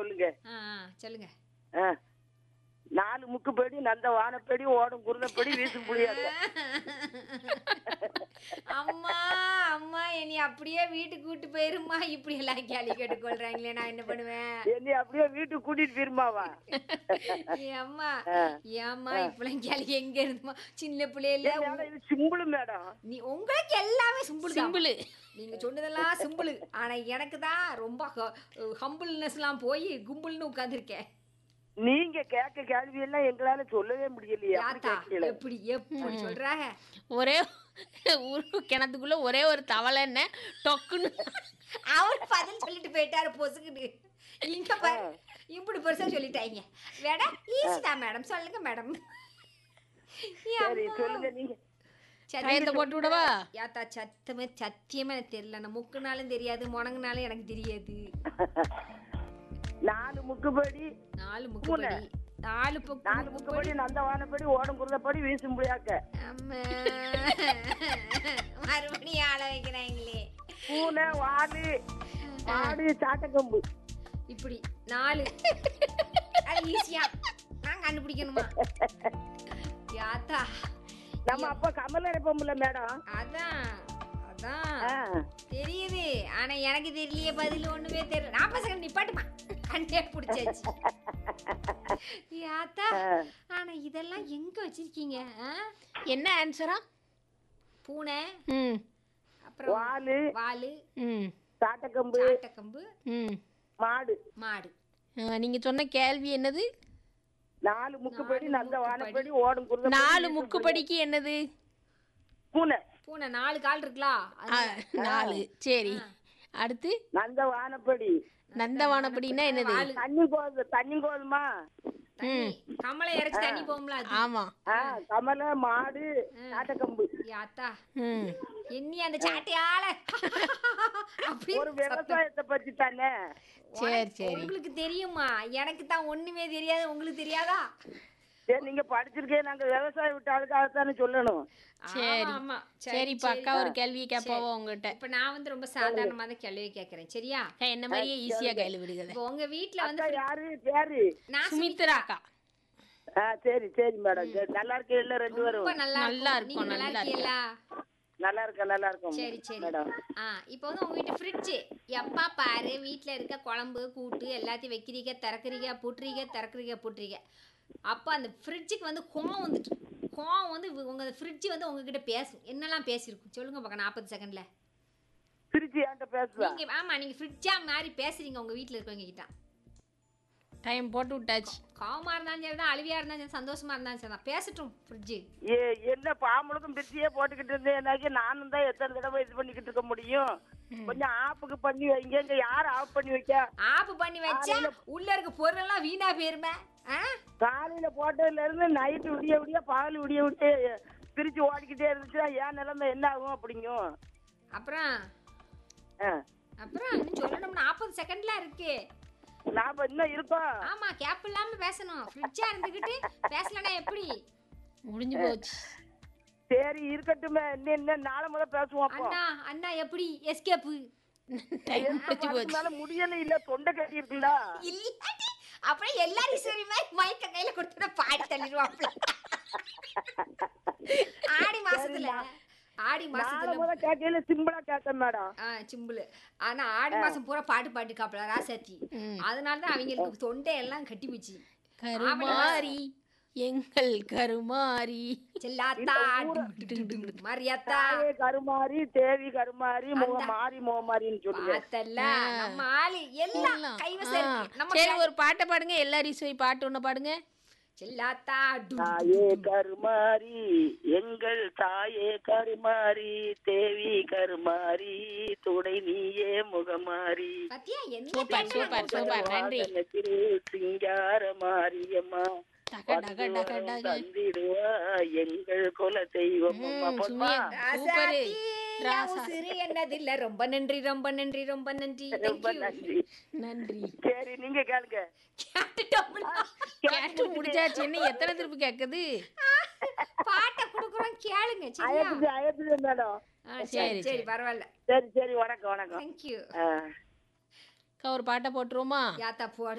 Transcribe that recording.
சொல்லுங்க ஆ ஆ, சொல்லுங்க ஆ. நாலு முக்குப்படி நந்த வானப்படி ஓடும் குருதப்படி வீசும் புளியாக்க அம்மா அம்மா என்னை அப்படியே வீட்டுக்கு கூட்டு போயிருமா இப்படி எல்லாம் கேள்வி கேட்டுக்கொள்றாங்களே நான் என்ன பண்ணுவேன் என்னை அப்படியே வீட்டுக்கு கூட்டிட்டு போயிருமாவா ஏன் அம்மா ஆ. ஏம்மா இப்பெல்லாம் கேள்வி எங்க இருந்துமா சின்ன பிள்ளையில மேடம் இது சிம்பிள் மேடம் நீ உங்களுக்கு எல்லாமே சிம்பிள் சிம்பிள் நீங்க சொன்னதெல்லாம் சிம்பிள் ஆனா எனக்கு தான் ரொம்ப ஹம்பிள்னஸ்லாம் போய் கும்பல்னு உட்கார்ந்துருக்கேன் நீங்க கேட்க கேள்வி எல்லாம் எங்களால சொல்லவே முடியலையே அப்படி யாத்தா கேட்கல. எப்படி எப்படி சொல்றாங்க ஒரே ஒரு கிணத்துக்குள்ள ஒரே ஒரு தவளை என்ன டொக்குன்னு அவர் பதில் சொல்லிட்டு போயிட்டாரு பொசுக்குன்னு இங்க பாரு இப்படி பெருசா சொல்லிட்டாங்க வேடா ஈஸி தான் மேடம் சொல்லுங்க மேடம் சரி சொல்லுங்க நீங்க டயத்தை போட்டு விடவா யாத்தா சத்தமே சத்தியமா எனக்கு தெரியல நான் முக்குனாலும் தெரியாது முணங்குனாலும் எனக்கு தெரியாது நாலு முக்குப்படி நாலு முக்குப்படி நாலு பக்கம் நாலு முக்குப்படி நந்த வானப்படி ஓடும் குருதப்படி வீசும் புளியாக்க அம்மா மறுபடியும் ஆள வைக்கிறாங்களே பூனை வாடு மாடு சாட்டக்கம்பு இப்படி நாலு அது ஈஸியா நான் கண்டுபிடிக்கணுமா யாத்தா நம்ம அப்பா கமல் அரைப்போம்ல மேடம் அதான் அதான் ஆ. தெரியுது ஆனா எனக்கு தெரியலையே பதில் ஒண்ணுமே தெரியல நாற்பது செகண்ட் நிப்பாட்டுமா கண்டே பிடிச்சாச்சு யாத்தா ஆனா இதெல்லாம் எங்க வச்சிருக்கீங்க ஆ? என்ன ஆன்சரா பூனை ம் அப்புறம் வாலு வாலு ம் சாட்டக்கம்பு ஆட்டக்கம்பு ம் மாடு மாடு ஆ, நீங்க சொன்ன கேள்வி என்னது நாலு முக்குப்படி நந்த வானப்படி ஓடும் குருதப்படி நாலு முக்குப்படிக்கு என்னது பூனை பூனை நாலு கால் இருக்குலா ஆ, நாலு சரி அடுத்து நந்த வானப்படி நந்தவானப்படின்னா என்னது தண்ணி கோது தண்ணி கோதுமா தண்ணி கமலை இறச்சி தண்ணி போகும்ல அது ஆமா ஆ கமல மாடு சாட்டக்கம்பு யாத்தா ம் என்னி அந்த சாட்டையால அப்படி ஒரு விவசாயத்தை பத்தி தானே சரி சரி உங்களுக்கு தெரியுமா எனக்கு தான் ஒண்ணுமே தெரியாது உங்களுக்கு தெரியாதா சரி நீங்க படிச்சிருக்கே நாங்க விவசாயம் விட்டு அதுக்காகத்தானே சொல்லணும் சரி ஆமா, ஆமா சரி, சரி இப்ப அக்கா ஒரு கேள்வி கேட்பாவோ உங்ககிட்ட இப்ப நான் வந்து ரொம்ப சாதாரணமா தான் கேள்வி கேக்குறேன் சரியா அக்கா என்ன மாதிரியே ஈஸியா கேள்வி விடுகதை இப்போ உங்க வீட்ல வந்து அக்கா யாரு பேரு நான் சுமித்ரா அக்கா ஆ சரி சரி மேடம் சரி நல்லா இருக்கீங்களா ரெண்டு பேரும் ரொம்ப நல்லா நல்லா இருக்கும் இருக்கும், நீங்க நல்லா நல்லா இருக்கீங்களா நல்லா இருக்கேன் நல்லா இருக்கும் சரி சரி மேடம் ஆ இப்போ வந்து உங்க வீட்டு ஃப்ரிட்ஜ் எப்பா பாரு வீட்ல இருக்க குழம்பு கூட்டு எல்லாத்தையும் வைக்கிறீங்க திறக்கிறீங்க புட்டுறீங்க திறக்கிறீங்க புட்டுறீங்க அப்போ அந்த ஃப்ரிட்ஜுக்கு வந்து கோவம் வந்துட்டு கோவம் வந்து வி- உங்க ஃப்ரிட்ஜ் வந்து உங்ககிட்ட பேசும் என்னெல்லாம் பேசியிருக்கும் சொல்லுங்க பார்க்க நாற்பது செகண்ட்ல திருச்சி என்கிட்ட பேசுவா நீங்க ஆமா நீங்க ஃப்ரிட்ஜா மாதிரி பேசுறீங்க உங்க வீட்ல இருக்கவங்க கிட்ட டைம் போட்டு விட்டாச்சு கோவமா இருந்தாலும் சரி தான் அழுவியா இருந்தாலும் சரி சந்தோஷமா இருந்தாலும் சரி தான் பேசட்டும் ஃப்ரிட்ஜ் ஏ என்ன பாம்பளுக்கும் பிரிச்சியே போட்டுக்கிட்டு இருந்தேன்னாக்கி நானும் தான் எத்தனை தடவை இது பண்ணிக்கிட்டு இருக்க முடியும் கொஞ்சம் ஆப்புக்கு பண்ணி வைங்க இங்க யார் ஆஃப் பண்ணி வைக்க ஆப்பு பண்ணி வச்சா உள்ள இருக்க பொருள் எல்லாம் வீணா போயிருமே ஆ காலையில போட்டதுல இருந்து நைட்டு விடிய விடிய பகல் விடிய விடிய பிரிச்சு ஓடிக்கிட்டே இருந்துச்சுன்னா என் நிலைமை என்ன ஆகும் அப்படிங்கும் அப்புறம் ஆ. அப்புறம் இன்னும் சொல்லணும் நாற்பது செகண்ட்ல இருக்கு நாம இன்னும் இருக்கோம் ஆமா கேப் இல்லாம பேசணும் ஃப்ரிட்ஜா இருந்துகிட்டு பேசலனா எப்படி முடிஞ்சு போச்சு சரி இருக்கட்டுமே இன்னும் இன்னும் நாளை முதல் பேசுவோம் அப்போ அண்ணா அண்ணா எப்படி எஸ்கேப்பு டைம் முடிஞ்சு போச்சு அதனால முடியல இல்ல தொண்டை கட்டி இருக்குல்ல இல்லாட்டி அப்புறம் எல்லாரும் சரி மாதிரி மைக்க கையில கொடுத்துட பாடி தள்ளிடுவாப்ல ஆடி மாசத்துல ஆடி நாளை மாசத்துல முதல் கேட்கல சிம்பிளா கேட்டேன் மேடம் ஆ சிம்பிள் ஆனா ஆடி மாசம் பூரா பாட்டு பாட்டுக்காப்ல ராசாத்தி அதனால தான் அவங்களுக்கு தொண்டை எல்லாம் கட்டி போச்சு கருமாரி எங்கள் கருமாரி செல்லாத்தா மரியாத்தா தாயே கருமாரி தேவி கருமாரி முக மாறி முகமாரின்னு சொல்லுங்க பார்த்தல்ல நம்ம ஆளு எல்லாம் கைவசம் இருக்கு நம்ம சரி ஒரு பாட்டை பாடுங்க எல்லாரும் போய் பாட்டு ஒண்ணு பாடுங்க செல்லாத்தா டு- தாயே கருமாரி எங்கள் தாயே கருமாரி தேவி கருமாரி துணை நீயே முகமாரி பாத்தியா என்ன சூப்பர் சூப்பர் சூப்பர் நன்றி திரு சிங்கார மாரியம்மா டக டக டக டக தந்திடுவா எங்கள் குல தெய்வம் ம், சுமியா சூப்பரு ராசாத்தி, உசிறு என்னதில்ல ரொம்ப நன்றி ரொம்ப நன்றி ரொம்ப நன்றி ரொம்ப Thank you. நன்றி நன்றி சரி நீங்க கேளுங்க கேட்டுட்டோம்ல. கேட்டு முடிஞ்சாச்சு என்ன எத்தனை திருப்பி கேக்குது பாட்டை குடுக்குறோம் கேளுங்க சரியா அயத்துது அயத்துது மேடம் ஆ, சரி சரி பரவாயில்ல சரி சரி வணக்கம் வணக்கம் தேங்க்யூ ஆ அக்கா, ஒரு பாட்டை போட்டுருவோமா யாத்தா போடு